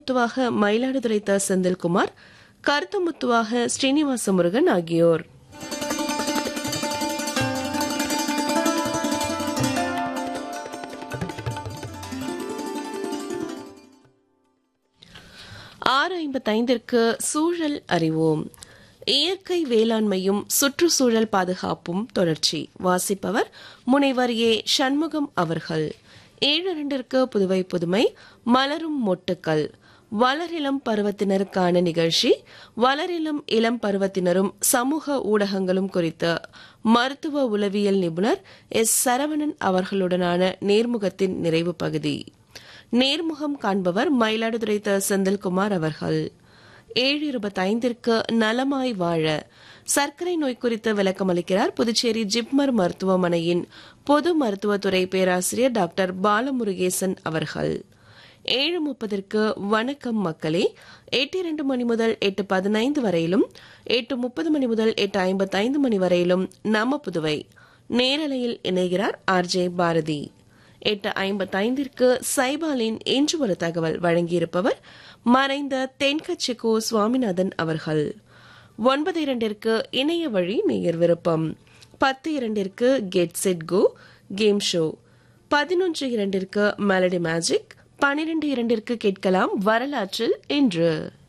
முத்துவாக மயிலாடுதுறை த செந்தில்குமார் கருத்து முத்துவாக ஸ்ரீனிவாச முருகன் ஆகியோர் ஆறு ஐம்பத்தைந்திற்கு சூழல் அறிவோம் இயற்கை வேளாண்மையும் சுற்றுச்சூழல் பாதுகாப்பும் தொடர்ச்சி வாசிப்பவர் முனைவர் ஏ சண்முகம் அவர்கள் ஏழு இரண்டிற்கு புதுவை புதுமை மலரும் மொட்டுக்கள் வளரிளம் பருவத்தினருக்கான நிகழ்ச்சி வளரிளம் இளம் பருவத்தினரும் சமூக ஊடகங்களும் குறித்த மருத்துவ உளவியல் நிபுணர் எஸ் சரவணன் அவர்களுடனான நேர்முகத்தின் நிறைவு பகுதி நேர்முகம் காண்பவர் மயிலாடுதுறை த செந்தில்குமார் அவர்கள் ஏழு இருபத்தைந்திற்கு நலமாய் வாழ சர்க்கரை நோய் குறித்து விளக்கமளிக்கிறார் புதுச்சேரி ஜிப்மர் மருத்துவமனையின் பொது மருத்துவத்துறை பேராசிரியர் டாக்டர் பாலமுருகேசன் அவர்கள் ஏழு முப்பதற்கு வணக்கம் மக்களே எட்டு இரண்டு மணி முதல் எட்டு பதினைந்து வரையிலும் எட்டு முப்பது மணி முதல் எட்டு ஐம்பத்தைந்து மணி வரையிலும் நம்ம புதுவை நேரலையில் இணைகிறார் ஆர்ஜே பாரதி எட்டு ஐம்பத்தைந்திற்கு சைபாலின் இன்று ஒரு தகவல் வழங்கியிருப்பவர் மறைந்த தென்கட்சிக்கோ சுவாமிநாதன் அவர்கள் ஒன்பது இரண்டிற்கு இணைய வழி நேயர் விருப்பம் பத்து இரண்டிற்கு get set go game show பதினொன்று இரண்டிற்கு மெலடி மேஜிக் பனிரெண்டு இரண்டிற்கு கேட்கலாம் வரலாற்றில் இன்று